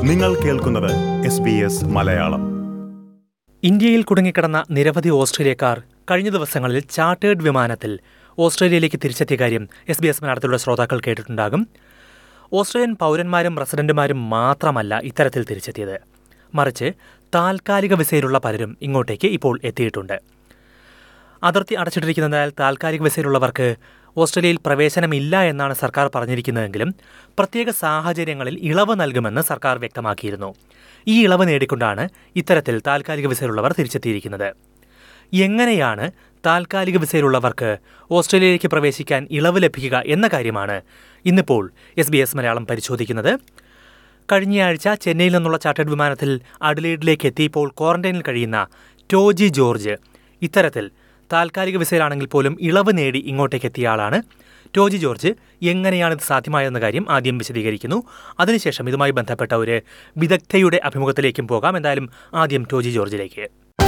നിങ്ങൾ കേൾക്കുന്നത് S B S Malayalam ഇന്ത്യയിൽ കുടുങ്ങിക്കിടന്ന നിരവധി ഓസ്ട്രേലിയക്കാർ കഴിഞ്ഞ ദിവസങ്ങളിൽ ചാർട്ടേഡ് വിമാനത്തിൽ ഓസ്ട്രേലിയയിലേക്ക് തിരിച്ചെത്തിയ കാര്യം എസ് ബി എസ് മലയാളത്തിലുള്ള ശ്രോതാക്കൾ കേട്ടിട്ടുണ്ടാകും ഓസ്ട്രേലിയൻ പൗരന്മാരും റെസിഡന്റുമാരും മാത്രമല്ല ഇത്തരത്തിൽ തിരിച്ചെത്തിയത് മറിച്ച് താൽക്കാലിക വിസയിലുള്ള പലരും ഇങ്ങോട്ടേക്ക് ഇപ്പോൾ എത്തിയിട്ടുണ്ട് അതിർത്തി അടച്ചിട്ടിരിക്കുന്നതിനാൽ താൽക്കാലിക വിസയിലുള്ളവർക്ക് ഓസ്ട്രേലിയയിൽ പ്രവേശനമില്ല എന്നാണ് സർക്കാർ പറഞ്ഞിരിക്കുന്നതെങ്കിലും പ്രത്യേക സാഹചര്യങ്ങളിൽ ഇളവ് നൽകുമെന്ന് സർക്കാർ വ്യക്തമാക്കിയിരുന്നു ഈ ഇളവ് നേടിക്കൊണ്ടാണ് ഇത്തരത്തിൽ താൽക്കാലിക വിസയിലുള്ളവർ തിരിച്ചെത്തിയിരിക്കുന്നത് എങ്ങനെയാണ് താൽക്കാലിക വിസയിലുള്ളവർക്ക് ഓസ്ട്രേലിയയിലേക്ക് പ്രവേശിക്കാൻ ഇളവ് ലഭിക്കുക എന്ന കാര്യമാണ് ഇന്നിപ്പോൾ എസ് ബി എസ് മലയാളം പരിശോധിക്കുന്നത് കഴിഞ്ഞയാഴ്ച ചെന്നൈയിൽ നിന്നുള്ള ചാർട്ടേഡ് വിമാനത്തിൽ അഡ്ലീഡിലേക്ക് എത്തിയപ്പോൾ ക്വാറന്റൈനിൽ കഴിയുന്ന ടോജി ജോർജ് ഇത്തരത്തിൽ താൽക്കാലിക വിസയിലാണെങ്കിൽ പോലും ഇളവ് നേടി ഇങ്ങോട്ടേക്ക് എത്തിയ ആളാണ് ടോജി ജോർജ് എങ്ങനെയാണ് ഇത് സാധ്യമായെന്ന കാര്യം ആദ്യം വിശദീകരിക്കുന്നു അതിനുശേഷം ഇതുമായി ബന്ധപ്പെട്ട ഒരു വിദഗ്ധയുടെ അഭിമുഖത്തിലേക്കും പോകാം എന്തായാലും ആദ്യം ടോജി ജോർജിലേക്ക്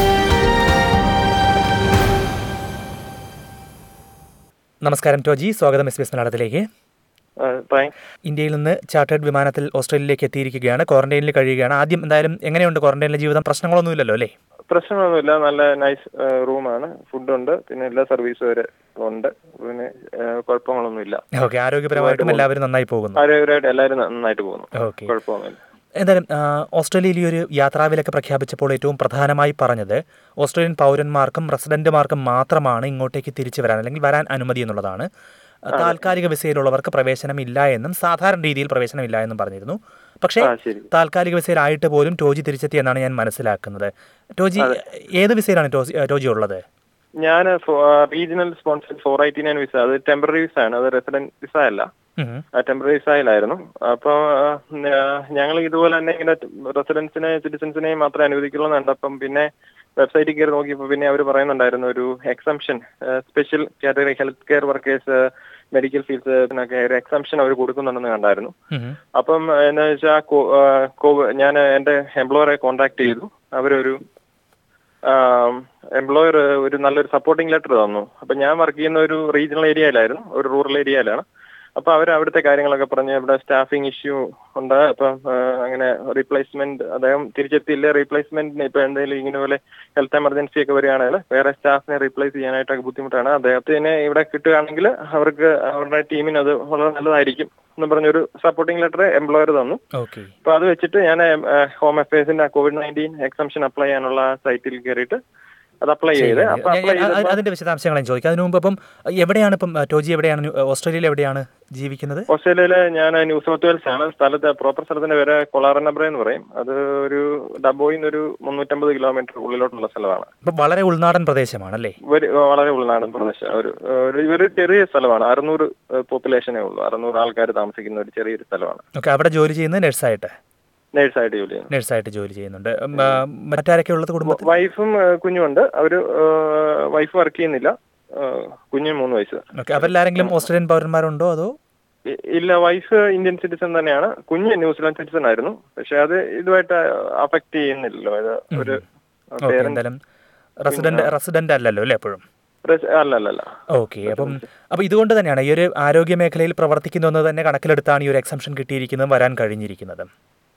നമസ്കാരം ടോജി സ്വാഗതം എസ് ബി എസ് മലയാളത്തിലേക്ക് താങ്ക്സ് ഇന്ത്യയിൽ നിന്ന് ചാർട്ടേഡ് വിമാനത്തിൽ ഓസ്ട്രേലിയയിലേക്ക് എത്തിയിരിക്കുകയാണ് ക്വാറന്റൈനിൽ കഴിയുകയാണ് ആദ്യം എന്തായാലും എങ്ങനെയുണ്ട് ക്വാറന്റൈനിലെ ജീവിതം പ്രശ്നങ്ങളൊന്നുമില്ലല്ലോ അല്ലേ പ്രശ്നമൊന്നുമില്ല നല്ല നൈസ് റൂമാണ് ഫുഡുണ്ട് പിന്നെ എല്ലാ സർവീസും വരെ ഉണ്ട് പിന്നെ ഏഹ്, കുഴപ്പങ്ങളൊന്നുമില്ല ഓക്കെ ആരോഗ്യപരമായിട്ടും എല്ലാവരും നന്നായി പോകുന്നു ആരോഗ്യപരമായിട്ട് എല്ലാവരും നന്നായിട്ട് പോകുന്നു ഓക്കെ കുഴപ്പമൊന്നുമില്ല എന്തായാലും ആ, ഓസ്ട്രേലിയയിൽ ഈ ഒരു യാത്രാവിലക്ക് പ്രഖ്യാപിച്ചപ്പോൾ ഏറ്റവും പ്രധാനമായി പറഞ്ഞത് ഓസ്ട്രേലിയൻ പൗരന്മാർക്കും റെസിഡന്റുമാർക്കും മാത്രമാണ് ഇങ്ങോട്ടേക്ക് തിരിച്ചു വരാൻ അല്ലെങ്കിൽ വരാൻ അനുമതി എന്നുള്ളതാണ് താൽക്കാലിക വിസയിലുള്ളവർക്ക് പ്രവേശനമില്ല എന്നും സാധാരണ രീതിയിൽ പ്രവേശനമില്ല എന്നും പറഞ്ഞിരുന്നു പക്ഷേ ആ ശരി താൽക്കാലിക വിസയിലായിട്ട് പോലും ടോജി തിരിച്ചെത്തി എന്നാണ് ഞാൻ മനസ്സിലാക്കുന്നത് ടോജി ഏത് വിസയിലാണ് ടോജി ടോജി ഉള്ളത് ഞാൻ regional sponsor four eighty nine visa അത് ടെമ്പററി വിസ ആണ് അത് റെസിഡന്റ് വിസ അല്ല ഉം. ടെമ്പററി വിസയിലായിരുന്നു അപ്പോൾ ഞങ്ങൾ ഇതുപോലെ തന്നെ ഇങ്ങനെ റെസിഡൻസിനെ സിറ്റിസൺസിനെയും മാത്രമേ അനുവദിക്കുള്ളൂ എന്നുണ്ട് അപ്പം പിന്നെ വെബ്സൈറ്റിൽ കയറി നോക്കിയപ്പോൾ പിന്നെ അവർ പറയുന്നുണ്ടായിരുന്നു ഒരു exemption special category health care workers medical ഫീൽഡ്സിനൊക്കെ ഒരു എക്സംഷൻ അവർ കൊടുക്കുന്നുണ്ടെന്ന് കണ്ടായിരുന്നു ഉം. അപ്പം എന്താ വെച്ചാൽ ഞാൻ എന്റെ എംപ്ലോയറെ കോണ്ടാക്ട് ചെയ്തു അവരൊരു എംപ്ലോയർ ഒരു നല്ലൊരു സപ്പോർട്ടിംഗ് ലെറ്റർ തന്നു അപ്പൊ ഞാൻ വർക്ക് ചെയ്യുന്ന ഒരു റീജിയണൽ ഏരിയയിലായിരുന്നു ഒരു റൂറൽ ഏരിയയിലാണ് അപ്പൊ അവർ അവിടുത്തെ കാര്യങ്ങളൊക്കെ പറഞ്ഞ് ഇവിടെ സ്റ്റാഫിംഗ് ഇഷ്യൂ ഉണ്ട് അപ്പം ആ, അങ്ങനെ റീപ്ലേസ്മെന്റ് അദ്ദേഹം തിരിച്ചെത്തിയില്ലേ റീപ്ലേസ്മെന്റിന് ഇപ്പൊ എന്തെങ്കിലും ഇങ്ങനെ പോലെ ഹെൽത്ത് എമർജൻസി ഒക്കെ വരികയാണെങ്കിൽ വേറെ സ്റ്റാഫിനെ റീപ്ലേസ് ചെയ്യാനായിട്ടൊക്കെ ബുദ്ധിമുട്ടാണ് അദ്ദേഹത്തിന് ഇവിടെ കിട്ടുകയാണെങ്കിൽ അവർക്ക് അവരുടെ ടീമിന് അത് വളരെ നല്ലതായിരിക്കും എന്ന് പറഞ്ഞൊരു സപ്പോർട്ടിംഗ് ലെറ്റർ എംപ്ലോയർ തന്നു ഓക്കെ അപ്പൊ അത് വെച്ചിട്ട് ഞാൻ ഹോം അഫയേഴ്സിന്റെ കോവിഡ് നയൻറ്റീൻ എക്സംഷൻ അപ്ലൈ ചെയ്യാനുള്ള സൈറ്റിൽ കയറിയിട്ട് അത് അപ്ലൈ ചെയ്ത് അപ്പൊ ഞാൻ- അപ്ലൈ ഞാൻ- ചെയ്തപ്പോ അതിന്റെ വിശദാംശങ്ങൾ ഞാൻ ചോദിക്കാം അതിനു മുമ്പ് ഇപ്പം എവിടെയാണ് ഇപ്പം ടോജി എവിടെയാണ് ന്യൂ- ഓസ്ട്രേലിയയിൽ എവിടെയാണ് ജീവിക്കുന്നത് ഓസ്ട്രേലിയയിലെ ഞാൻ ന്യൂ സൗത്ത് വെയിൽസ് ആണ് സ്ഥലത്ത് പ്രോപ്പർ സ്ഥലത്തിന്റെ പേര് കൊളാറനബ്ര എന്ന് പറയും അത് ഒരു ഡബോയിൽ നിന്ന് ഒരു മുന്നൂറ്റമ്പത് കിലോമീറ്റർ ഉള്ളിലോട്ടുള്ള സ്ഥലമാണ് ഇപ്പം വളരെ ഉൾനാടൻ പ്രദേശമാണല്ലേ ഒരു വളരെ ഉൾനാടൻ പ്രദേശം ഒരു ഒരു ഒരു ചെറിയ സ്ഥലമാണ് അറുന്നൂറ് പോപ്പുലേഷനേ ഉള്ളൂ അറുന്നൂറ് ആൾക്കാർ താമസിക്കുന്ന ഒരു ചെറിയൊരു സ്ഥലമാണ് ഓക്കെ അവിടെ ജോലി ചെയ്യുന്നത് നഴ്സായിട്ട് നേഴ്സായിട്ട് ജോലി ചെയ്യുന്നു നഴ്സായിട്ട് ജോലി ചെയ്യുന്നുണ്ട് ഉം, ആ, മറ്റാരൊക്കെ ഉള്ളത് കുടുംബത്തിൽ വൈഫും കുഞ്ഞുമുണ്ട് അവര് വൈഫ് വർക്ക് ചെയ്യുന്നില്ല ഏഹ്, കുഞ്ഞിന് മൂന്ന് വയസ്സ് ഓക്കെ അവരിലാരെങ്കിലും ഓസ്ട്രേലിയൻ പൗരന്മാരുണ്ടോ അതോ ഇ- ഇല്ല വൈഫ് ഇന്ത്യൻ സിറ്റിസൺ തന്നെയാണ് കുഞ്ഞ് ന്യൂസിലാൻഡ് സിറ്റിസൺ ആയിരുന്നു പക്ഷെ അത് ഇതുമായിട്ട് അഫക്ട് ചെയ്യുന്നില്ലല്ലോ അത് ഒരു ഓക്കെ എന്തായാലും റെസിഡന്റ് റെസിഡന്റ് അല്ലല്ലോ അല്ലേ എപ്പോഴും പ്രസ്- അല്ല അല്ല അല്ല ഓക്കെ അപ്പം അപ്പോൾ ഇതുകൊണ്ട് തന്നെയാണ് ഈ ഒരു ആരോഗ്യ മേഖലയിൽ പ്രവർത്തിക്കുന്നു എന്ന് തന്നെ കണക്കിലെടുത്താണ് ഈ ഒരു എക്സംഷൻ കിട്ടിയിരിക്കുന്നതും വരാൻ കഴിഞ്ഞിരിക്കുന്നതും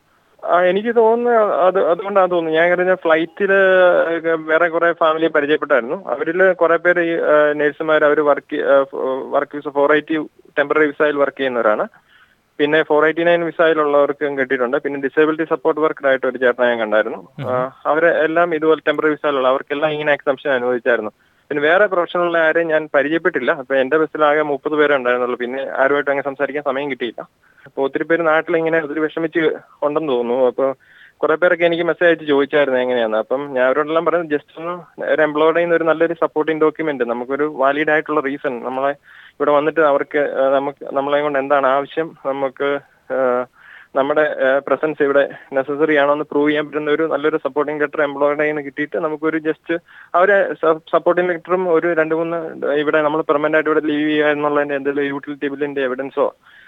ആ, എനിക്ക് തോന്നുന്നു അത് അതുകൊണ്ടാണ് തോന്നുന്നു ഞാൻ കഴിഞ്ഞ ഫ്ലൈറ്റില് വേറെ കുറെ ഫാമിലി പരിചയപ്പെട്ടായിരുന്നു അവരിൽ കുറെ പേര് ഈ നഴ്സുമാർ അവർ work work visa four eighty temporary വിസയിൽ വർക്ക് ചെയ്യുന്നവരാണ് പിന്നെ ഫോർ എയ്റ്റി നയൻ വിസയിലുള്ളവർക്കും കിട്ടിയിട്ടുണ്ട് പിന്നെ ഡിസേബിലിറ്റി സപ്പോർട്ട് വർക്കറായിട്ട് ഒരു ചേട്ടനെ ഞാൻ കണ്ടായിരുന്നു ആ, അവരെ എല്ലാം ഇതുപോലെ ടെമ്പററി വിസയിലുള്ള അവർക്കെല്ലാം ഇങ്ങനെ എക്സംഷൻ അനുവദിച്ചായിരുന്നു പിന്നെ വേറെ പ്രൊഫഷണലിലെ ആരെയും ഞാൻ പരിചയപ്പെട്ടില്ല അപ്പൊ എന്റെ ബസ്സിലാകെ മുപ്പത് പേരെ ഉണ്ടായിരുന്നുള്ളൂ പിന്നെ ആരുമായിട്ട് അങ്ങനെ സംസാരിക്കാൻ സമയം കിട്ടിയില്ല അപ്പൊ ഒത്തിരി പേര് നാട്ടിൽ ഇങ്ങനെ ഒത്തിരി വിഷമിച്ച് ഉണ്ടെന്ന് തോന്നുന്നു അപ്പൊ കുറെ പേരൊക്കെ എനിക്ക് മെസ്സേജ് അയച്ച് ചോദിച്ചായിരുന്നു എങ്ങനെയാന്ന് അപ്പം ഞാൻ അവരോടെല്ലാം പറയുന്നത് ജസ്റ്റ് ഒന്ന് ഒരു എംപ്ലോയുടെ ഒരു നല്ലൊരു സപ്പോർട്ടിംഗ് ഡോക്യുമെന്റ് നമുക്കൊരു വാലിഡ് ആയിട്ടുള്ള റീസൺ നമ്മളെ ഇവിടെ വന്നിട്ട് അവർക്ക് ആ, നമുക്ക് നമ്മളെ കൊണ്ട് എന്താണ് ആവശ്യം നമുക്ക് ആ, നമ്മുടെ പ്രസൻസ് ഇവിടെ നെസസറി ആണോ എന്ന് പ്രൂവ് ചെയ്യാൻ പറ്റുന്ന ഒരു നല്ലൊരു സപ്പോർട്ടിംഗ് ലെറ്റർ എംപ്ലോയുടെ നിന്ന് കിട്ടിയിട്ട് നമുക്കൊരു ജസ്റ്റ് അവരെ സപ്പോർട്ടിംഗ് ലെറ്ററും ഒരു രണ്ട് മൂന്ന് ഇവിടെ നമ്മൾ പെർമനന്റ് ആയിട്ട് ഇവിടെ ലീവ് ചെയ്യുക എന്നുള്ളതിന്റെ എന്തെങ്കിലും യൂട്ടിലിറ്റി ബില്ലിന്റെ എവിഡൻസോ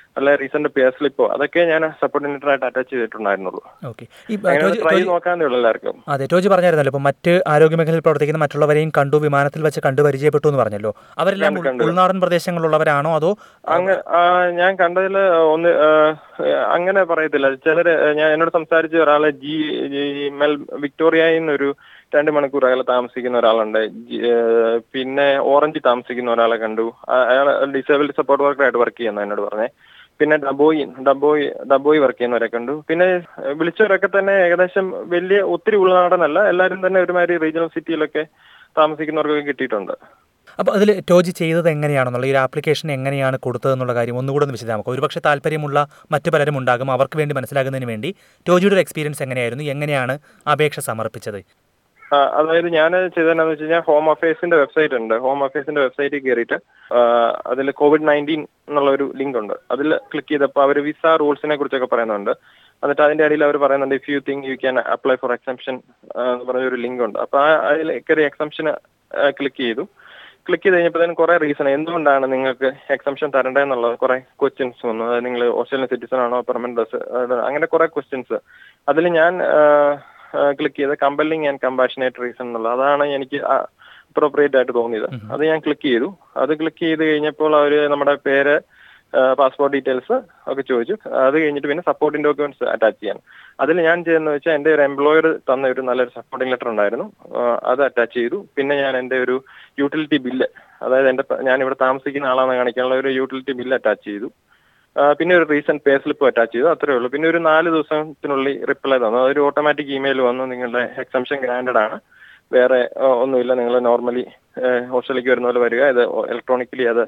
അല്ലെ റീസെന്റ് പേ സ്ലിപ്പോ അതൊക്കെ ഞാൻ സപ്പോർട്ട് ആയിട്ട് അറ്റാച്ച് ചെയ്തിട്ടുണ്ടായിരുന്നുള്ളൂ ഓക്കെ ഈ അങ്ങനെ ടോജി- ട്രൈ ടോജി- നോക്കാന്നേ ഉള്ളൂ എല്ലാവർക്കും അതെ ടോജി പറഞ്ഞായിരുന്നല്ലോ ഇപ്പം മറ്റ് ആരോഗ്യമേഖലയിൽ പ്രവർത്തിക്കുന്ന മറ്റുള്ളവരെയും കണ്ടു വിമാനത്തിൽ വെച്ച് കണ്ടു പരിചയപ്പെട്ടു എന്ന് പറഞ്ഞല്ലോ അവരെല്ലാം ഉൾ- കണ്ടു. ഉൾനാടൻ പ്രദേശങ്ങളിലുള്ളവരാണോ അതോ അങ്ങ ആ, ഞാൻ കണ്ടതില് ഒന്ന് ആ, അങ്ങനെ പറയത്തില്ല ചിലര് ഞാൻ എന്നോട് സംസാരിച്ച ഒരാളെ ജി ജി- മെൽ വിക്ടോറിയയിൽ നിന്നൊരു രണ്ട് മണിക്കൂർ അയാൾ താമസിക്കുന്ന ഒരാളുണ്ട് ജി- ഏ, പിന്നെ ഓറഞ്ച് താമസിക്കുന്ന ഒരാളെ കണ്ടു ആ- അയാൾ ഡിസേബിലിറ്റി സപ്പോർട്ട് വർക്കറായിട്ട് വർക്ക് ചെയ്യുന്ന എന്നോട് പറഞ്ഞേ പിന്നെ ഡബോയി ഡബോയി ഡബോയി വർക്ക് ചെയ്യുന്നവരെ കണ്ടു പിന്നെ വിളിച്ചവരൊക്കെ തന്നെ ഏകദേശം വലിയ ഒത്തിരി ഉൾനാടനല്ല എല്ലാവരും തന്നെ ഒരുമാതിരി റീജിയണൽ സിറ്റിയിലൊക്കെ താമസിക്കുന്നവർക്കൊക്കെ കിട്ടിയിട്ടുണ്ട് അപ്പോൾ അതിൽ ടോജി ചെയ്തത് എങ്ങനെയാണെന്നുള്ള ഈ ഒരു ആപ്ലിക്കേഷൻ എങ്ങനെയാണ് കൊടുത്തതെന്നുള്ള കാര്യം ഒന്നുകൂടെ ഒന്ന് വിശദമാക്കുക ഒരുപക്ഷെ താല്പര്യമുള്ള മറ്റു പലരും ഉണ്ടാകും അവർക്ക് വേണ്ടി മനസ്സിലാകുന്നതിന് വേണ്ടി ടോജിയുടെ ഒരു എക്സ്പീരിയൻസ് എങ്ങനെയായിരുന്നു എങ്ങനെയാണ് അപേക്ഷ സമർപ്പിച്ചത് ആ, അതായത് ഞാൻ ചെയ്തതെന്നു വെച്ച് കഴിഞ്ഞാൽ ഹോം അഫയേഴ്സിന്റെ വെബ്സൈറ്റ് ഉണ്ട് ഹോം അഫയേഴ്സിന്റെ വെബ്സൈറ്റിൽ കയറിയിട്ട് അതിൽ കോവിഡ് നയൻറ്റീൻ എന്നുള്ള ഒരു ലിങ്ക് ഉണ്ട് അതിൽ ക്ലിക്ക് ചെയ്തപ്പോൾ അവർ വിസ റൂൾസിനെ കുറിച്ചൊക്കെ പറയുന്നുണ്ട് എന്നിട്ട് അതിന്റെ അടിയിൽ അവർ പറയുന്നുണ്ട് if you think you can apply for exemption എന്ന് പറഞ്ഞ ഒരു ലിങ്ക് ഉണ്ട് അപ്പൊ ആ അതിൽ കയറി എക്സംഷന് ക്ലിക്ക് ചെയ്തു ക്ലിക്ക് ചെയ്ത് കഴിഞ്ഞപ്പോൾ കുറെ റീസൺ എന്തുകൊണ്ടാണ് നിങ്ങൾക്ക് എക്സംഷൻ തരേണ്ടതെന്നുള്ളത് കുറെ ക്വസ്റ്റ്യൻസ് വന്നു അതായത് നിങ്ങൾ ഓസ്ട്രേലിയൻ സിറ്റിസൺ ആണോ പെർമനന്റ് അങ്ങനെ കുറെ ക്വസ്റ്റ്യൻസ് അതിൽ ഞാൻ ക്ലിക്ക് ചെയ്ത് കമ്പല്ലിങ് ആൻഡ് കമ്പാഷനേറ്റ് റീസൺ എന്നുള്ളത് അതാണ് എനിക്ക് അപ്രോപ്രിയേറ്റ് ആയിട്ട് തോന്നിയത് അത് ഞാൻ ക്ലിക്ക് ചെയ്തു അത് ക്ലിക്ക് ചെയ്ത് കഴിഞ്ഞപ്പോൾ അവർ നമ്മുടെ പേര് പാസ്പോർട്ട് ഡീറ്റെയിൽസ് ഒക്കെ ചോദിച്ചു അത് കഴിഞ്ഞിട്ട് പിന്നെ സപ്പോർട്ടിംഗ് ഡോക്യുമെന്റ്സ് അറ്റാച്ച് ചെയ്യാൻ അതിൽ ഞാൻ ചെയ്യുന്നത് വെച്ചാൽ എൻ്റെ ഒരു എംപ്ലോയർ തന്ന ഒരു നല്ലൊരു സപ്പോർട്ടിംഗ് ലെറ്റർ ഉണ്ടായിരുന്നു ആ, അത് അറ്റാച്ച് ചെയ്തു പിന്നെ ഞാൻ എൻ്റെ ഒരു യൂട്ടിലിറ്റി ബില്ല് അതായത് എൻ്റെ പ- ഞാൻ ഇവിടെ താമസിക്കുന്ന ആളാണെന്ന് കാണിക്കാനുള്ള ഒരു യൂട്ടിലിറ്റി ബില്ല് അറ്റാച്ച് ചെയ്തു ആ, പിന്നെ ഒരു റീസെന്റ് പേ സ്ലിപ്പ് അറ്റാച്ച് ചെയ്തു അത്രേ ഉള്ളൂ പിന്നെ ഒരു നാല് ദിവസത്തിനുള്ളിൽ റിപ്ലൈ തന്നു അതൊരു ഓട്ടോമാറ്റിക് ഇമെയിൽ വന്നു നിങ്ങളുടെ എക്സംഷൻ ഗ്രാൻഡഡ് ആണ് വേറെ ആ, ഒന്നുമില്ല നിങ്ങൾ നോർമലി ഹോസ്റ്റലിലേക്ക് വരുന്ന പോലെ വരിക ഇത് ഇലക്ട്രോണിക്കലി അത്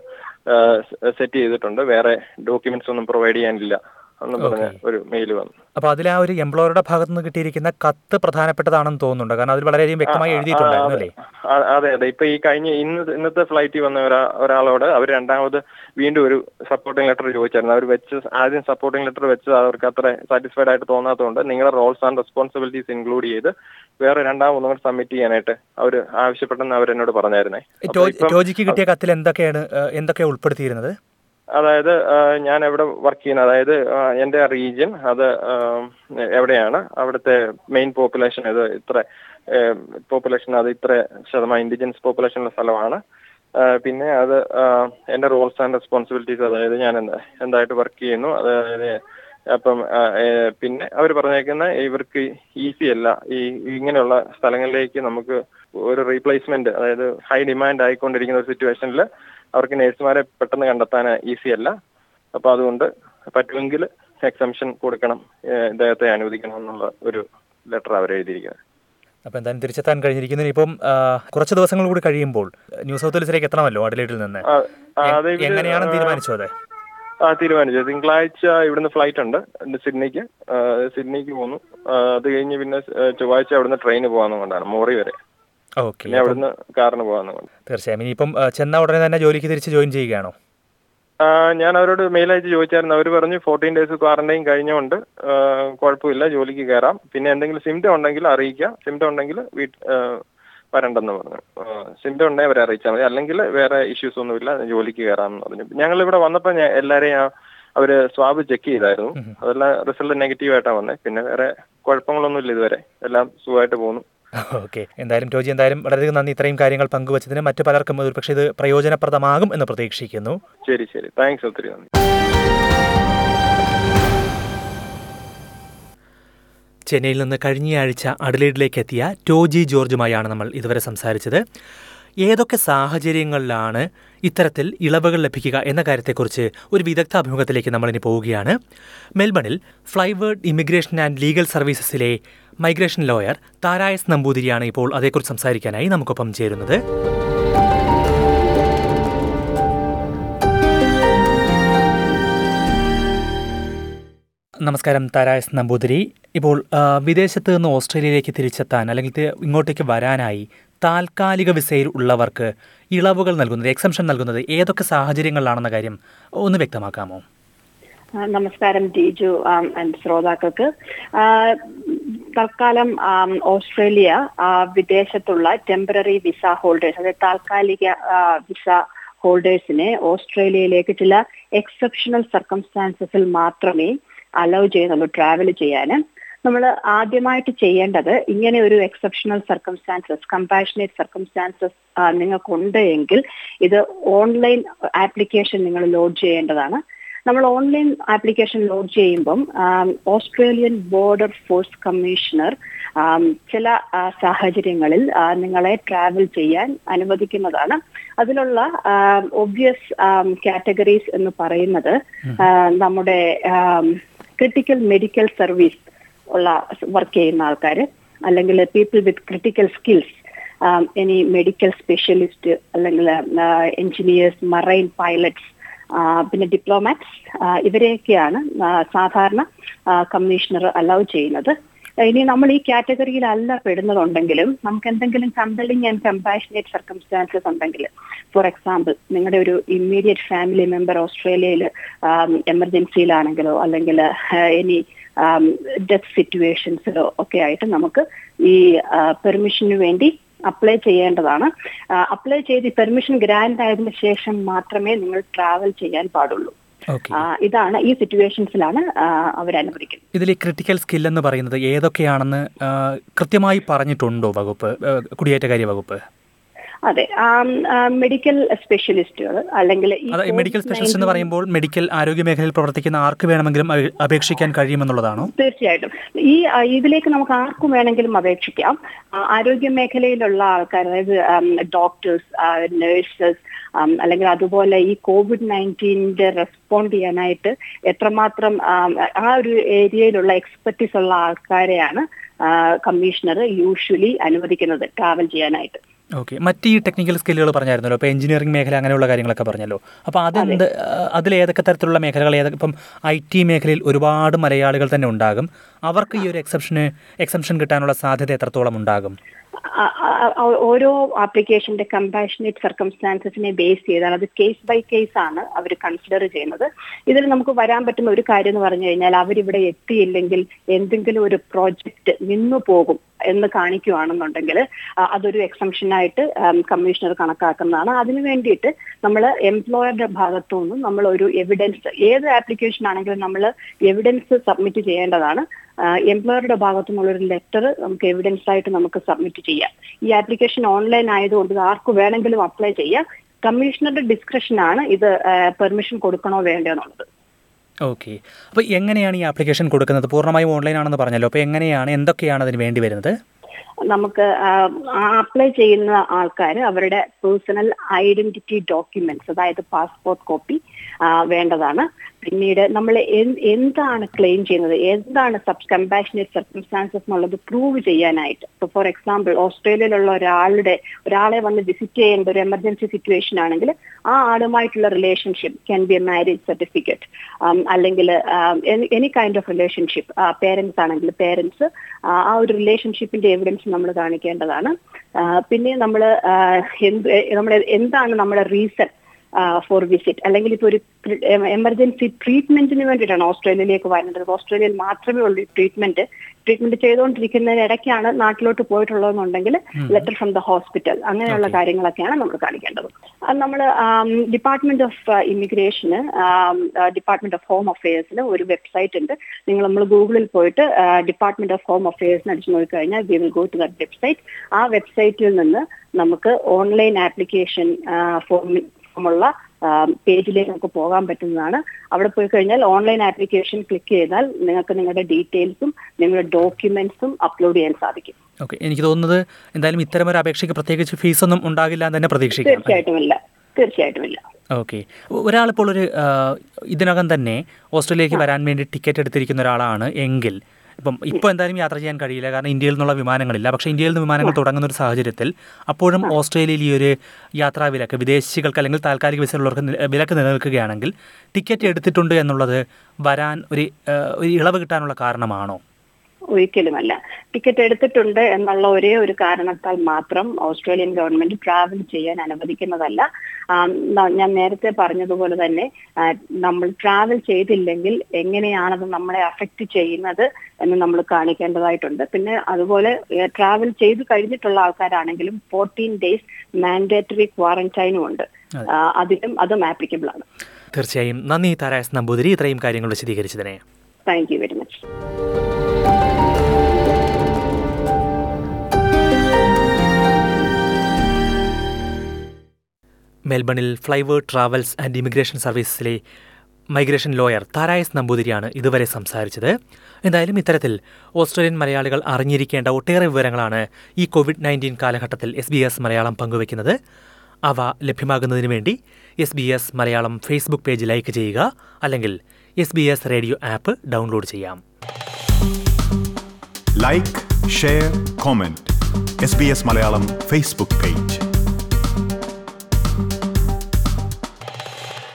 സെറ്റ് ചെയ്തിട്ടുണ്ട് വേറെ ഡോക്യുമെന്റ്സ് ഒന്നും പ്രൊവൈഡ് ചെയ്യാനില്ല എന്ന് പറഞ്ഞ ഒരു മെയിൽ വന്നു അപ്പോൾ അതിൽ ആ ഒരു എംപ്ലോയറുടെ ഭാഗത്ത് നിന്ന് കിട്ടിയിരിക്കുന്ന കത്ത് പ്രധാനപ്പെട്ടതാണെന്ന് തോന്നുന്നുണ്ട് കാരണം അതിൽ വളരെയധികം വ്യക്തമായി എഴുതിയിട്ടുണ്ടായിരുന്നു അല്ലേ ആ, അതെ അതെ ഇപ്പൊ ഈ കഴിഞ്ഞ ഇന്ന് ഇന്നത്തെ ഫ്ലൈറ്റിൽ വന്ന ഒരാ ഒരാളോട് അവർ രണ്ടാമത് വീണ്ടും ഒരു സപ്പോർട്ടിംഗ് ലെറ്റർ ചോദിച്ചായിരുന്നു അവർ വെച്ച് ആദ്യം സപ്പോർട്ടിംഗ് ലെറ്റർ വെച്ച് അവർക്ക് അത്ര സാറ്റിസ്ഫൈഡ് ആയിട്ട് തോന്നാത്തതുകൊണ്ട് നിങ്ങളുടെ റോൾസ് ആൻഡ് റെസ്പോൺസിബിലിറ്റീസ് ഇൻക്ലൂഡ് ചെയ്ത് വേറെ രണ്ടാമതൊന്നും കൂടെ സബ്മിറ്റ് ചെയ്യാനായിട്ട് അവർ ആവശ്യപ്പെട്ടെന്ന് അവരെന്നോട് പറഞ്ഞായിരുന്നേ അപ്പൊ ടോ- ഇപ്പം- ടോജിക്ക് കിട്ടിയ കത്തിൽ എന്തൊക്കെയാണ് ഏഹ്, എന്തൊക്കെയാണ് ഉൾപ്പെടുത്തിയിരുന്നത് അതായത് ആ, ഞാൻ എവിടെ വർക്ക് ചെയ്യുന്നത് അതായത് ആ, എന്റെ റീജിയൻ അത് ആ, എവിടെയാണ് അവിടുത്തെ മെയിൻ പോപ്പുലേഷൻ ഇത് ഇത്ര പോപ്പുലേഷൻ അത് ഇത്ര ശതമാനം ഇൻഡിജിനസ് പോപ്പുലേഷൻ ഉള്ള സ്ഥലമാണ് ആ, പിന്നെ അത് ആ, എന്റെ റോൾസ് ആൻഡ് റെസ്പോൺസിബിലിറ്റീസ് അതായത് ഞാൻ എന്താ എന്തായിട്ട് വർക്ക് ചെയ്യുന്നു അതായത് അപ്പം ആ, ഏ, പിന്നെ അവർ പറഞ്ഞേക്കുന്ന ഇവർക്ക് ഈസി അല്ല ഈ ഇങ്ങനെയുള്ള സ്ഥലങ്ങളിലേക്ക് നമുക്ക് ഒരു റീപ്ലേസ്മെന്റ് അതായത് ഹൈ ഡിമാൻഡ് ആയിക്കൊണ്ടിരിക്കുന്ന ഒരു സിറ്റുവേഷനിൽ അവർക്ക് നഴ്സുമാരെ പെട്ടെന്ന് കണ്ടെത്താൻ ഈസി അല്ല അപ്പൊ അതുകൊണ്ട് പറ്റുമെങ്കിൽ എക്സംഷൻ കൊടുക്കണം ഏഹ് ഇദ്ദേഹത്തെ അനുവദിക്കണം എന്നുള്ള ഒരു ലെറ്റർ അവർ എഴുതിയിരിക്കുന്നത് അപ്പോൾ എന്തായാലും തിരിച്ചെത്താൻ കഴിഞ്ഞിരിക്കുന്നു ഇപ്പം ആ, കുറച്ച് ദിവസങ്ങൾ കൂടി കഴിയുമ്പോൾ ന്യൂ സൗത്ത് വെയിൽസിലേക്ക് എത്തണമല്ലോ അഡലേറ്റിൽ നിന്ന് ആ, ആ, എ- അത് ഇവര്, എങ്ങനെയാണ് ആ, തീരുമാനിച്ചത് അത് ആ തീരുമാനിച്ചു തിങ്കളാഴ്ച ഇവിടുന്ന് ഫ്ലൈറ്റ് ഉണ്ട് സിഡ്നിക്ക് ആ, സിഡ്നിക്ക് പോന്നു ആ, അത് കഴിഞ്ഞ് പിന്നെ സ്- ചൊവ്വാഴ്ച അവിടുന്ന് ട്രെയിന് പോകാന്നും കൊണ്ടാണ് മോറി വരെ ഓക്കെ പിന്നെ അവിടുന്ന് കാറിന് പോകാന്നും കൊണ്ട് തീർച്ചയായും ഇനിയിപ്പം ആ, ചെന്ന ഉടനെ തന്നെ ജോലിക്ക് തിരിച്ച് ജോയിൻ ചെയ്യുകയാണോ ആ, ഞാൻ അവരോട് മെയിൽ അയച്ച് ചോദിച്ചായിരുന്നു അവർ പറഞ്ഞു ഫോർട്ടീൻ ഡേയ്സ് ക്വാറന്റൈൻ കഴിഞ്ഞുകൊണ്ട് ആ, കുഴപ്പമില്ല ജോലിക്ക് കയറാം പിന്നെ എന്തെങ്കിലും സിംറ്റം ഉണ്ടെങ്കിൽ അറിയിക്കാം സിംറ്റം ഉണ്ടെങ്കിൽ വീട്ട് ആ, വരണ്ടെന്ന് പറഞ്ഞു സിംറ്റം ഉണ്ടെങ്കിൽ അവരെ അറിയിച്ചാൽ മതി അല്ലെങ്കിൽ വേറെ ഇഷ്യൂസ് ഒന്നുമില്ല ജോലിക്ക് കയറാമെന്ന് പറഞ്ഞു ഞങ്ങൾ ഇവിടെ വന്നപ്പോൾ ഞാൻ എല്ലാവരെയും ആ- അവര് സ്വാബ് ചെക്ക് ചെയ്തായിരുന്നു അതെല്ലാം റിസൾട്ട് നെഗറ്റീവ് ആയിട്ടാണ് വന്നത് പിന്നെ വേറെ കുഴപ്പങ്ങളൊന്നുമില്ല ഇതുവരെ എല്ലാം സുഖമായിട്ട് പോകുന്നു ഓക്കെ എന്തായാലും ടോജി എന്തായാലും വളരെയധികം നന്ദി ഇത്രയും കാര്യങ്ങൾ പങ്കുവച്ചതിന് മറ്റു പലർക്കും ഒരുപക്ഷെ ഇത് പ്രയോജനപ്രദമാകും എന്ന് പ്രതീക്ഷിക്കുന്നു ശരി ശരി താങ്ക്സ് ഒത്തിരി നന്ദി ചെന്നൈയിൽ നിന്ന് കഴിഞ്ഞയാഴ്ച അഡലേഡിലേക്ക് എത്തിയ ടോജി ജോർജുമായാണ് നമ്മൾ ഇതുവരെ സംസാരിച്ചത് ഏതൊക്കെ സാഹചര്യങ്ങളിലാണ് ഇത്തരത്തിൽ ഇളവുകൾ ലഭിക്കുക എന്ന കാര്യത്തെക്കുറിച്ച് ഒരു വിദഗ്ധ അഭിമുഖത്തിലേക്ക് നമ്മളിനി പോവുകയാണ് മെൽബണിൽ ഫ്ലൈവേർഡ് ഇമിഗ്രേഷൻ ആൻഡ് ലീഗൽ സർവീസസിലെ മൈഗ്രേഷൻ ലോയർ താരായസ് നമ്പൂതിരിയാണ് ഇപ്പോൾ അതേക്കുറിച്ച് സംസാരിക്കാനായി നമുക്കൊപ്പം ചേരുന്നത് നമസ്കാരം താരായസ് നമ്പൂതിരി ഇപ്പോൾ ആ, വിദേശത്ത് നിന്ന് ഓസ്ട്രേലിയയിലേക്ക് തിരിച്ചെത്താൻ അല്ലെങ്കിൽ തി- ഇങ്ങോട്ടേക്ക് വരാനായി താൽക്കാലിക വിസയിൽ ഉള്ളവർക്ക് ഇളവുകൾ നൽകുന്നത് എക്സംഷൻ നൽകുന്നത് ഏതൊക്കെ സാഹചര്യങ്ങളിലാണെന്ന കാര്യം ഒന്ന് വ്യക്തമാക്കാമോ ആ, നമസ്കാരം ടീജു ആം, ആൻഡ് ശ്രോതാക്കൾക്ക് ആ, തൽക്കാലം ആം, ഓസ്ട്രേലിയ ആ, വിദേശത്തുള്ള ടെമ്പററി വിസ ഹോൾഡേഴ്സ് അതായത് താൽക്കാലിക ആ, വിസ ഹോൾഡേഴ്സിനെ ഓസ്ട്രേലിയയിലേക്ക് ചില എക്സെപ്ഷണൽ സർക്കംസ്റ്റാൻസസിൽ മാത്രമേ അലൗ ചെയ്യുന്നുള്ളൂ ട്രാവൽ ചെയ്യാൻ നമ്മൾ ആദ്യമായിട്ട് ചെയ്യേണ്ടത് ഇങ്ങനെ ഒരു എക്സെപ്ഷണൽ സർക്കംസ്റ്റാൻസസ് കമ്പാഷനേറ്റ് സർക്കംസ്റ്റാൻസസ് നിങ്ങൾക്കുണ്ട് എങ്കിൽ ഇത് ഓൺലൈൻ ആപ്ലിക്കേഷൻ നിങ്ങൾ ലോഡ് ചെയ്യേണ്ടതാണ് നമ്മൾ ഓൺലൈൻ ആപ്ലിക്കേഷൻ ലോഡ് ചെയ്യുമ്പം ആം, ഓസ്ട്രേലിയൻ ബോർഡർ ഫോഴ്സ് കമ്മീഷണർ ആം, ചില ആ, സാഹചര്യങ്ങളിൽ ആ, നിങ്ങളെ ട്രാവൽ ചെയ്യാൻ അനുവദിക്കുന്നതാണ് അതിലുള്ള ഒബ്വിയസ് കാറ്റഗറീസ് എന്ന് പറയുന്നത് ആ, നമ്മുടെ ക്രിട്ടിക്കൽ മെഡിക്കൽ സർവീസ് ഉള്ള വർക്ക് ചെയ്യുന്ന ആൾക്കാർ അല്ലെങ്കിൽ പീപ്പിൾ വിത്ത് ക്രിട്ടിക്കൽ സ്കിൽസ് ഇനി മെഡിക്കൽ സ്പെഷ്യലിസ്റ്റ് അല്ലെങ്കിൽ എഞ്ചിനീയേഴ്സ് മറൈൻ പൈലറ്റ്സ് പിന്നെ ഡിപ്ലോമാറ്റ്സ് ഇവരെയൊക്കെയാണ് ആ, സാധാരണ കമ്മീഷണർ അലൗ ചെയ്യുന്നത് ഇനി നമ്മൾ ഈ കാറ്റഗറിയിലല്ല പെടുന്നതുണ്ടെങ്കിലും നമുക്ക് എന്തെങ്കിലും കമ്പലിംഗ് ആൻഡ് കമ്പാഷനേറ്റ് സർക്കംസ്റ്റാൻസസ് ഉണ്ടെങ്കിൽ ഫോർ എക്സാമ്പിൾ നിങ്ങളുടെ ഒരു ഇമ്മീഡിയറ്റ് ഫാമിലി മെമ്പർ ഓസ്ട്രേലിയയിൽ എമർജൻസിയിലാണെങ്കിലോ അല്ലെങ്കിൽ ഇനി ഡെത്ത് സിറ്റുവേഷൻസിലോ ഒക്കെ ആയിട്ട് നമുക്ക് ഈ പെർമിഷന് വേണ്ടി അപ്ലൈ ചെയ്യേണ്ടതാണ് അപ്ലൈ ചെയ്ത് പെർമിഷൻ ഗ്രാൻഡ് ആയതിനു ശേഷം മാത്രമേ നിങ്ങൾ ട്രാവൽ ചെയ്യാൻ പാടുള്ളൂ ഓക്കെ ആ, ഇതാണ് ഈ സിറ്റുവേഷൻസിലാണ് അവർ അനുവദിക്കുന്നത് ഇതിൽ ഈ ക്രിട്ടിക്കൽ സ്കിൽ എന്ന് പറയുന്നത് ഏതൊക്കെയാണെന്ന് ആ, കൃത്യമായി പറഞ്ഞിട്ടുണ്ടോ വകുപ്പ് ആ, കുടിയേറ്റകാര്യ വകുപ്പ് അതെ മെഡിക്കൽ സ്പെഷ്യലിസ്റ്റുകൾ അല്ലെങ്കിൽ ഈ അത് മെഡിക്കൽ സ്പെഷ്യലിസ്റ്റ് എന്ന് COVID-19 പറയുമ്പോൾ മെഡിക്കൽ ആരോഗ്യ മേഖലയിൽ പ്രവർത്തിക്കുന്ന ആർക്ക് വേണമെങ്കിലും അപേ- അപേക്ഷിക്കാൻ കഴിയുമെന്നുള്ളതാണോ തീർച്ചയായിട്ടും ഈ ആ, ഇതിലേക്ക് നമുക്ക് ആർക്കും വേണമെങ്കിലും അപേക്ഷിക്കാം ആ, ആരോഗ്യ മേഖലയിലുള്ള ആൾക്കാർ അതായത് ഡോക്ടേഴ്സ് നഴ്സസ് അല്ലെങ്കിൽ അതുപോലെ ഈ കോവിഡ് നയൻറ്റീൻ്റെ റെസ്പോണ്ട് ചെയ്യാനായിട്ട് എത്രമാത്രം ആം, ആ ഒരു ഏരിയയിലുള്ള എക്സ്പെർട്ടീസ് ഉള്ള ആൾക്കാരെയാണ് കമ്മീഷണർ യൂഷ്വലി അനുവദിക്കുന്നത് ട്രാവൽ ചെയ്യാനായിട്ട് ഓക്കെ മറ്റ് ഈ ടെക്നിക്കൽ സ്കില്ലുകൾ പറഞ്ഞായിരുന്നല്ലോ ഇപ്പോൾ എഞ്ചിനീയറിംഗ് മേഖല അങ്ങനെയുള്ള കാര്യങ്ങളൊക്കെ പറഞ്ഞല്ലോ അപ്പോൾ അതെന്ത് അതിൽ ഏതൊക്കെ തരത്തിലുള്ള മേഖലകൾ ഏതൊക്കെ ഇപ്പം ഐ ടി മേഖലയിൽ ഒരുപാട് മലയാളികൾ തന്നെ ഉണ്ടാകും അവർക്ക് ഈ ഒരു എക്സെപ്ഷന് എക്സെപ്ഷൻ കിട്ടാനുള്ള സാധ്യത എത്രത്തോളം ഉണ്ടാകും ആ, ആ, ആ, ഓരോ ആപ്ലിക്കേഷന്റെ കമ്പാഷനേറ്റ് സർക്കംസ്റ്റാൻസസിനെ ബേസ് ചെയ്താണ് അത് കേസ് ബൈ കേസ് ആണ് അവർ കൺസിഡർ ചെയ്യുന്നത് ഇതിൽ നമുക്ക് വരാൻ പറ്റുന്ന ഒരു കാര്യം എന്ന് പറഞ്ഞു കഴിഞ്ഞാൽ അവരിവിടെ എത്തിയില്ലെങ്കിൽ എന്തെങ്കിലും ഒരു പ്രോജക്റ്റ് നിന്നു പോകും എന്ന് കാണിക്കുകയാണെന്നുണ്ടെങ്കിൽ ആ, അതൊരു എക്സംഷനായിട്ട് കമ്മീഷണർ കണക്കാക്കുന്നതാണ് അതിനു വേണ്ടിയിട്ട് നമ്മൾ എംപ്ലോയറുടെ ഭാഗത്തു നിന്നും നമ്മൾ ഒരു എവിഡൻസ് ഏത് ആപ്ലിക്കേഷൻ ആണെങ്കിലും നമ്മൾ എവിഡൻസ് സബ്മിറ്റ് ചെയ്യേണ്ടതാണ് എംപ്ലോയറുടെ ഭാഗത്തു നിന്നുള്ള ഒരു ലെറ്റർ നമുക്ക് എവിഡൻസ് ആയിട്ട് നമുക്ക് സബ്മിറ്റ് ചെയ്യാം ഈ ആപ്ലിക്കേഷൻ ഓൺലൈൻ ആയതുകൊണ്ട് ഇത് ആർക്ക് വേണമെങ്കിലും അപ്ലൈ ചെയ്യാം കമ്മീഷണറുടെ ഡിസ്ക്രിപ്ഷൻ ആണ് ഇത് പെർമിഷൻ കൊടുക്കണോ വേണ്ടോ എന്നുള്ളത് ഓക്കെ അപ്പോൾ എങ്ങനെയാണ് ഈ ആപ്ലിക്കേഷൻ കൊടുക്കുന്നത് പൂർണ്ണമായും ഓൺലൈൻ ആണെന്ന് പറഞ്ഞല്ലോ അപ്പോൾ എങ്ങനെയാണ് എന്തൊക്കെയാണ് അതിന് വേണ്ടി വരുന്നത് നമുക്ക് അപ്ലൈ ചെയ്യുന്ന ആൾക്കാർ അവരുടെ പേഴ്സണൽ ഐഡന്റിറ്റി ഡോക്യുമെന്റ്സ് അതായത് പാസ്പോർട്ട് കോപ്പി വേണ്ടതാണ് പിന്നീട് നമ്മൾ എന്താണ് ക്ലെയിം ചെയ്യുന്നത് എന്താണ് സബ് കമ്പാഷനേറ്റ് സർക്കംസ്റ്റാൻസസ് എന്നുള്ളത് പ്രൂവ് ചെയ്യാനായിട്ട് ഇപ്പോൾ ഫോർ എക്സാമ്പിൾ ഓസ്ട്രേലിയയിലുള്ള ഒരാളുടെ ഒരാളെ വന്ന് വിസിറ്റ് ചെയ്യേണ്ട ഒരു എമർജൻസി സിറ്റുവേഷൻ ആണെങ്കിൽ ആ ആളുമായിട്ടുള്ള relationship can be a marriage certificate അല്ലെങ്കിൽ any kind of relationship parents ആണെങ്കിൽ പേരൻസ് ആ ഒരു റിലേഷൻഷിപ്പിന്റെ എവിഡൻസ് നമ്മൾ കാണിക്കേണ്ടതാണ് ആ, പിന്നെ നമ്മൾ എന്ത് നമ്മുടെ എന്താണ് നമ്മുടെ റീസൺ ഫോർ വിസിറ്റ് അല്ലെങ്കിൽ ഇപ്പോൾ ഒരു എമർജൻസി ട്രീറ്റ്മെന്റിന് വേണ്ടിയിട്ടാണ് ഓസ്ട്രേലിയയിലേക്ക് വരേണ്ടത് ഓസ്ട്രേലിയയിൽ മാത്രമേ ഉള്ളൂ ട്രീറ്റ്മെന്റ് ട്രീറ്റ്മെന്റ് ചെയ്തുകൊണ്ടിരിക്കുന്നതിന് ഇടയ്ക്കാണ് നാട്ടിലോട്ട് പോയിട്ടുള്ളതെന്നുണ്ടെങ്കിൽ ലെറ്റർ ഫ്രം ദ ഹോസ്പിറ്റൽ അങ്ങനെയുള്ള കാര്യങ്ങളൊക്കെയാണ് നമ്മൾ കാണിക്കേണ്ടത് അത് നമ്മൾ ഡിപ്പാർട്ട്മെന്റ് ഓഫ് ഇമിഗ്രേഷന് ഡിപ്പാർട്ട്മെന്റ് ഓഫ് ഹോം അഫയേഴ്സിൽ ഒരു വെബ്സൈറ്റ് ഉണ്ട് നിങ്ങൾ നമ്മൾ ഗൂഗിളിൽ പോയിട്ട് ഡിപ്പാർട്ട്മെന്റ് ഓഫ് ഹോം അഫയേഴ്സിന് അടിച്ചു നോക്കിക്കഴിഞ്ഞാൽ we will go to that website ആ വെബ്സൈറ്റിൽ നിന്ന് നമുക്ക് ഓൺലൈൻ ആപ്ലിക്കേഷൻ ഫോമിൽ ഉള്ള പേജിലേക്ക് നമുക്ക് പോകാൻ പറ്റുന്നതാണ് അവിടെ പോയി കഴിഞ്ഞാൽ ഓൺലൈൻ ആപ്ലിക്കേഷൻ ക്ലിക്ക് ചെയ്താൽ നിങ്ങൾക്ക് നിങ്ങളുടെ ഡീറ്റെയിൽസും നിങ്ങളുടെ ഡോക്യുമെന്റ്സും അപ്ലോഡ് ചെയ്യാൻ സാധിക്കും ഓക്കെ എനിക്ക് തോന്നുന്നത് എന്തായാലും ഇത്തരം ഒരു അപേക്ഷയ്ക്ക് പ്രത്യേകിച്ച് ഫീസൊന്നും ഉണ്ടാകില്ല എന്ന് തന്നെ പ്രതീക്ഷിക്കാം തീർച്ചയായിട്ടും ഇല്ല തീർച്ചയായിട്ടും ഇല്ല ഓക്കെ ഒരാളിപ്പോൾ ഒരു ആ, ഇതിനകം തന്നെ ഓസ്ട്രേലിയയിലേക്ക് വരാൻ വേണ്ടി ടിക്കറ്റ് എടുത്തിരിക്കുന്ന ഒരാളാണ് എങ്കിൽ ഇപ്പം ഇപ്പോൾ എന്തായാലും യാത്ര ചെയ്യാൻ കഴിയില്ല കാരണം ഇന്ത്യയിൽ നിന്നുള്ള വിമാനങ്ങളില്ല പക്ഷേ ഇന്ത്യയിൽ നിന്ന് വിമാനങ്ങൾ തുടങ്ങുന്ന ഒരു സാഹചര്യത്തിൽ അപ്പോഴും ഓസ്ട്രേലിയയിൽ ഈ ഒരു യാത്രാ വിലക്ക് വിദേശികൾക്ക് അല്ലെങ്കിൽ താൽക്കാലിക വിസയുള്ളവർക്ക് നി- വിലക്ക് നിലനിൽക്കുകയാണെങ്കിൽ ടിക്കറ്റ് എടുത്തിട്ടുണ്ട് എന്നുള്ളത് വരാൻ ഒരു ആ, ഒരു ഇളവ് കിട്ടാനുള്ള കാരണമാണോ ഒരിക്കലുമല്ല ടിക്കറ്റ് എടുത്തിട്ടുണ്ട് എന്നുള്ള ഒരേ ഒരു കാരണത്താൽ മാത്രം ഓസ്ട്രേലിയൻ ഗവൺമെന്റ് ട്രാവൽ ചെയ്യാൻ അനുവദിക്കുന്നതല്ല ആം, ന- ഞാൻ നേരത്തെ പറഞ്ഞതുപോലെ തന്നെ ആ, നമ്മൾ ട്രാവൽ ചെയ്തില്ലെങ്കിൽ എങ്ങനെയാണത് നമ്മളെ അഫക്റ്റ് ചെയ്യുന്നത് എന്ന് നമ്മൾ കാണിക്കേണ്ടതായിട്ടുണ്ട് പിന്നെ അതുപോലെ ട്രാവൽ ചെയ്ത് കഴിഞ്ഞിട്ടുള്ള ആൾക്കാരാണെങ്കിലും ഫോർട്ടീൻ ഡേയ്സ് മാൻഡേറ്ററി ക്വാറന്റൈനും ഉണ്ട് ആ, അതിനും അതും ആപ്ലിക്കബിൾ ആണ് തീർച്ചയായും നന്ദി താരായസ് നമ്പൂതിരി ഇത്രയും കാര്യങ്ങൾ വിശദീകരിച്ചതിനെ താങ്ക് യു വെരി മച്ച് മെൽബണിൽ ഫ്ലൈവേർഡ് ട്രാവൽസ് ആൻഡ് ഇമിഗ്രേഷൻ സർവീസസിലെ മൈഗ്രേഷൻ ലോയർ താരായസ് നമ്പൂതിരിയാണ് ഇതുവരെ സംസാരിച്ചത് എന്തായാലും ഇത്തരത്തിൽ ഓസ്ട്രേലിയൻ മലയാളികൾ അറിഞ്ഞിരിക്കേണ്ട ഒട്ടേറെ വിവരങ്ങളാണ് ഈ കോവിഡ് നയൻറ്റീൻ കാലഘട്ടത്തിൽ എസ് ബി എസ് മലയാളം പങ്കുവയ്ക്കുന്നത് അവ ലഭ്യമാകുന്നതിന് വേണ്ടി S B S Malayalam Facebook page like ചെയ്യുക അല്ലെങ്കിൽ S B S radio app download ചെയ്യാം like share comment S B S Malayalam Facebook page